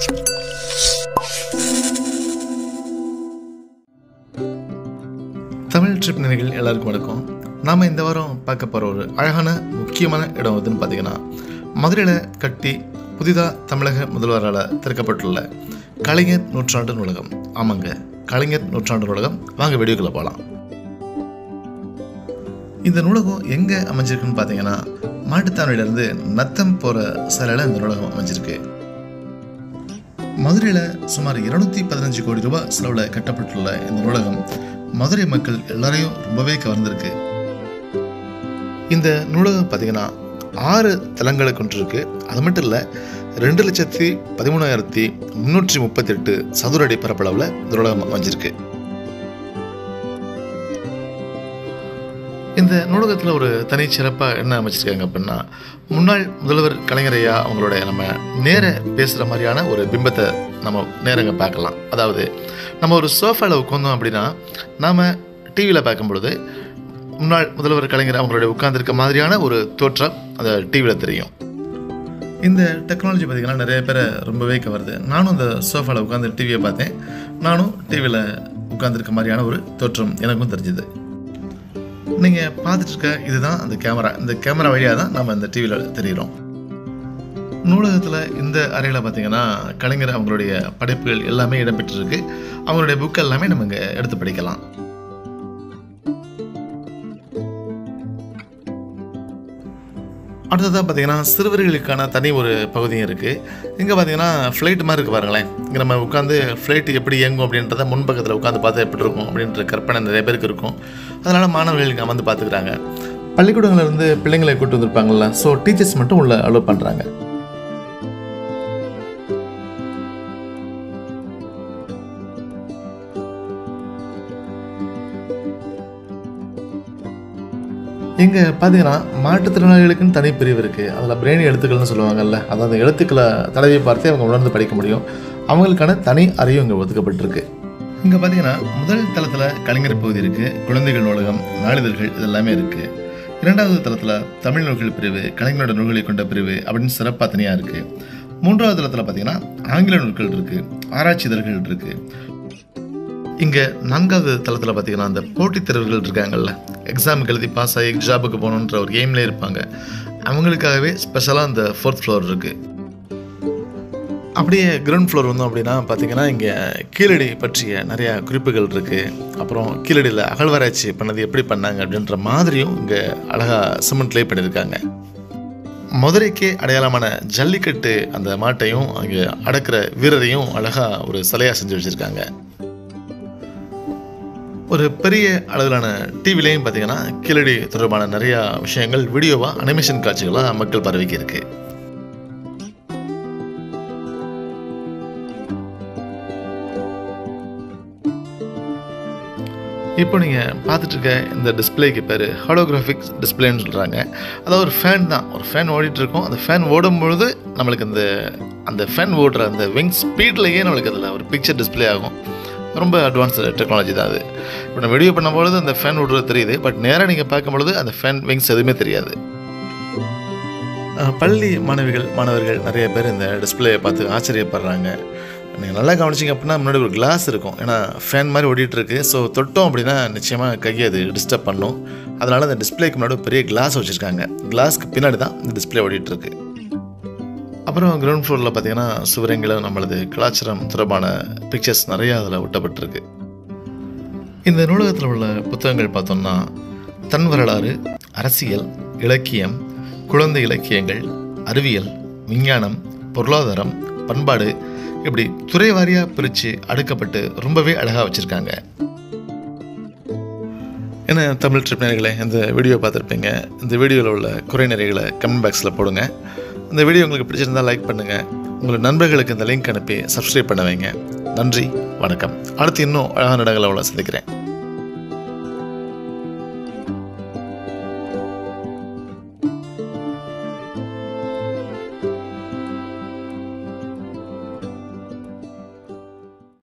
Tamil trip நினைகள் எல்லாருக்கும் வணக்கம் நாம் இந்த வாரம் பார்க்க போகிற ஒரு அழகான முக்கியமான இடம் எதுன்னு பார்த்தீங்கன்னா மதுரையில் கட்டி புதிதாக தமிழக முதல்வரால் திறக்கப்பட்டுள்ள கலைஞர் நூற்றாண்டு நூலகம் ஆமாங்க கலைஞர் நூற்றாண்டு நூலகம் வாங்க வீடியோக்குள்ளே போகலாம் இந்த நூலகம் எங்கே அமைஞ்சிருக்குன்னு பார்த்தீங்கன்னா மாட்டுத்தாவணியிலேருந்து நத்தம் போகிற சாலையில் இந்த நூலகம் அமைஞ்சிருக்கு மதுரையில் சுமார் இருநூத்தி பதினஞ்சு கோடி ரூபாய் செலவில் கட்டப்பட்டுள்ள இந்த நூலகம் மதுரை மக்கள் எல்லாரையும் ரொம்பவே கவர்ந்திருக்கு இந்த நூலகம் பார்த்தீங்கன்னா ஆறு தளங்களை கொண்டிருக்கு அது மட்டும் இல்லை ரெண்டு லட்சத்தி பதிமூணாயிரத்தி முந்நூற்றி முப்பத்தெட்டு சதுர அடி பரப்பளவில் இந்த நூலகம் அமைஞ்சிருக்கு இந்த நூலகத்தில் ஒரு தனி சிறப்பாக என்ன அமைச்சிருக்காங்க அப்படின்னா முன்னாள் முதல்வர் கலைஞரையா அவங்களோட நம்ம நேர பேசுகிற மாதிரியான ஒரு பிம்பத்தை நம்ம நேரங்க பார்க்கலாம் அதாவது நம்ம ஒரு சோஃபாவில் உட்காந்தோம் அப்படின்னா நாம் டிவியில் பார்க்கும் பொழுது முன்னாள் முதல்வர் கலைஞர் அவங்களுடைய உட்கார்ந்திருக்க மாதிரியான ஒரு தோற்றம் அந்த டிவியில் தெரியும் இந்த டெக்னாலஜி பார்த்திங்கன்னா நிறைய பேரை ரொம்பவே கவருது நானும் இந்த சோஃபாவில் உட்காந்து டிவியை பார்த்தேன் நானும் டிவியில் உட்காந்துருக்க மாதிரியான ஒரு தோற்றம் எனக்கும் தெரிஞ்சுது நீங்கள் பார்த்துட்டு இருக்க இதுதான் அந்த கேமரா இந்த கேமரா வழியாக தான் நம்ம இந்த டிவியில் தெரிகிறோம் நூலகத்தில் இந்த அறையில் பார்த்தீங்கன்னா கலைஞர் அவங்களுடைய படைப்புகள் எல்லாமே இடம்பெற்றிருக்கு அவங்களுடைய புக் எல்லாமே நம்ம இங்கே எடுத்து படிக்கலாம் அடுத்ததாக பார்த்தீங்கன்னா சிறுவர்களுக்கான தனி ஒரு பகுதியும் இருக்குது இங்கே பார்த்தீங்கன்னா ஃப்ளைட் மாதிரி இருக்குது பாருங்களேன் இங்கே நம்ம உட்காந்து ஃப்ளைட் எப்படி இயங்கும் அப்படின்றத முன்பக்கத்தில் உட்காந்து பார்த்தா எப்படி இருக்கும் அப்படின்ற கற்பனை நிறைய பேருக்கு இருக்கும் அதனால் மாணவர்கள் இங்கே வந்து பார்த்துக்கிறாங்க பள்ளிக்கூடங்கள்ல இருந்து பிள்ளைங்களை கூட்டு வந்திருப்பாங்கல்ல ஸோ டீச்சர்ஸ் மட்டும் உள்ள அலோவ் பண்ணுறாங்க இங்கே பார்த்தீங்கன்னா மாற்றுத்திறனாளிகளுக்குன்னு தனி பிரிவு இருக்குது அதில் பிரெயின் எழுத்துக்கள்னு சொல்லுவாங்கல்ல அதாவது எழுத்துக்களை தடவி பார்த்தே அவங்க உணர்ந்து படிக்க முடியும் அவங்களுக்கான தனி அறையும் இங்கே ஒதுக்கப்பட்டிருக்கு இங்கே பார்த்தீங்கன்னா முதல் தளத்தில் கலைஞர் பகுதி இருக்குது குழந்தைகள் நூலகம் நாளிதழ்கள் இதெல்லாமே இருக்குது இரண்டாவது தளத்தில் தமிழ் நூல்கள் பிரிவு கலைஞரோட நூல்களை கொண்ட பிரிவு அப்படின்னு சிறப்பாக தனியாக இருக்குது மூன்றாவது தளத்தில் பார்த்தீங்கன்னா ஆங்கில நூல்கள் இருக்குது ஆராய்ச்சி இதழ்கள் இருக்குது இங்கே நான்காவது தளத்தில் பார்த்தீங்கன்னா அந்த போட்டித் தேர்வுகள் இருக்காங்கல்ல எக்ஸாமுக்கு எழுதி பாஸ் ஆகி ஜாபுக்கு போகணுன்ற ஒரு எய்ம்லேயே இருப்பாங்க அவங்களுக்காகவே ஸ்பெஷலாக அந்த ஃபோர்த் ஃப்ளோர் இருக்குது அப்படியே கிரவுண்ட் ஃப்ளோர் வந்தோம் அப்படின்னா பார்த்தீங்கன்னா இங்கே கீழடி பற்றிய நிறையா குறிப்புகள் இருக்குது அப்புறம் கீழடியில் அகழ்வாராய்ச்சி பண்ணது எப்படி பண்ணாங்க அப்படின்ற மாதிரியும் இங்கே அழகாக சிமெண்ட்லேயே பண்ணியிருக்காங்க மதுரைக்கே அடையாளமான ஜல்லிக்கட்டு அந்த மாட்டையும் அங்கே அடக்கிற வீரரையும் அழகாக ஒரு சிலையாக செஞ்சு வச்சுருக்காங்க ஒரு பெரிய அளவிலான டிவிலையும் பார்த்தீங்கன்னா கீழடி தொடர்பான நிறையா விஷயங்கள் வீடியோவாக அனிமேஷன் காட்சிகளாக மக்கள் பரவிக்கி இருக்கு இப்போ நீங்கள் பார்த்துட்டு இருக்க இந்த டிஸ்பிளேக்கு பேர் ஹாலோகிராஃபிக் டிஸ்பிளேன்னு சொல்கிறாங்க அதாவது ஒரு ஃபேன் தான் ஒரு ஃபேன் ஓடிட்டு இருக்கும் அந்த ஃபேன் ஓடும் பொழுது நம்மளுக்கு அந்த அந்த ஃபேன் ஓடுற அந்த விங் ஸ்பீட்லேயே நம்மளுக்கு அதில் ஒரு பிக்சர் டிஸ்பிளே ஆகும் ரொம்ப அட்வான்ஸ்டு டெக்னாலஜி தான் அது இப்போ நான் வீடியோ பண்ணும்பொழுது அந்த ஃபேன் விடுறது தெரியுது பட் நேராக நீங்கள் பார்க்கும்பொழுது அந்த ஃபேன் விங்ஸ் எதுவுமே தெரியாது அஹ் பள்ளி மாணவிகள் மாணவர்கள் நிறைய பேர் இந்த டிஸ்பிளேயை பார்த்து ஆச்சரியப்படுறாங்க நீங்கள் நல்லா கவனிச்சிங்க அப்படின்னா முன்னாடி ஒரு கிளாஸ் இருக்கும் ஏன்னா ஃபேன் மாதிரி ஓடிட்டு இருக்கு ஸோ தொட்டோம் அப்படின்னா நிச்சயமாக கையை அது டிஸ்டர்ப் பண்ணும் அதனால் அந்த டிஸ்பிளேக்கு முன்னாடி ஒரு பெரிய கிளாஸ் வச்சுருக்காங்க கிளாஸ்க்கு பின்னாடி தான் இந்த டிஸ்பிளே ஓடிட்டு இருக்கு அப்புறம் கிரவுண்ட் ஃப்ளோரில் பார்த்தீங்கன்னா சுவரங்களும் நம்மளது கலாச்சாரம் தொடர்பான பிக்சர்ஸ் நிறையா அதில் ஒட்டப்பட்டிருக்கு இந்த நூலகத்தில் உள்ள புத்தகங்கள் பார்த்தோம்னா தன் வரலாறு அரசியல் இலக்கியம் குழந்தை இலக்கியங்கள் அறிவியல் விஞ்ஞானம் பொருளாதாரம் பண்பாடு இப்படி துறை வாரியாக பிரித்து அடுக்கப்பட்டு ரொம்பவே அழகாக வச்சுருக்காங்க என்ன தமிழ் ட்ரிப் நேர்களே இந்த வீடியோ பார்த்துருப்பீங்க இந்த வீடியோவில் உள்ள குறை நிறைகளை கமெண்ட் பாக்ஸில் போடுங்க இந்த வீடியோ உங்களுக்கு பிடிச்சிருந்தால் லைக் பண்ணுங்கள் உங்கள் நண்பர்களுக்கு இந்த லிங்க் அனுப்பி சப்ஸ்கிரைப் பண்ண வைங்க நன்றி வணக்கம் அடுத்து இன்னும் அழகான இடங்களை உள்ள சந்திக்கிறேன்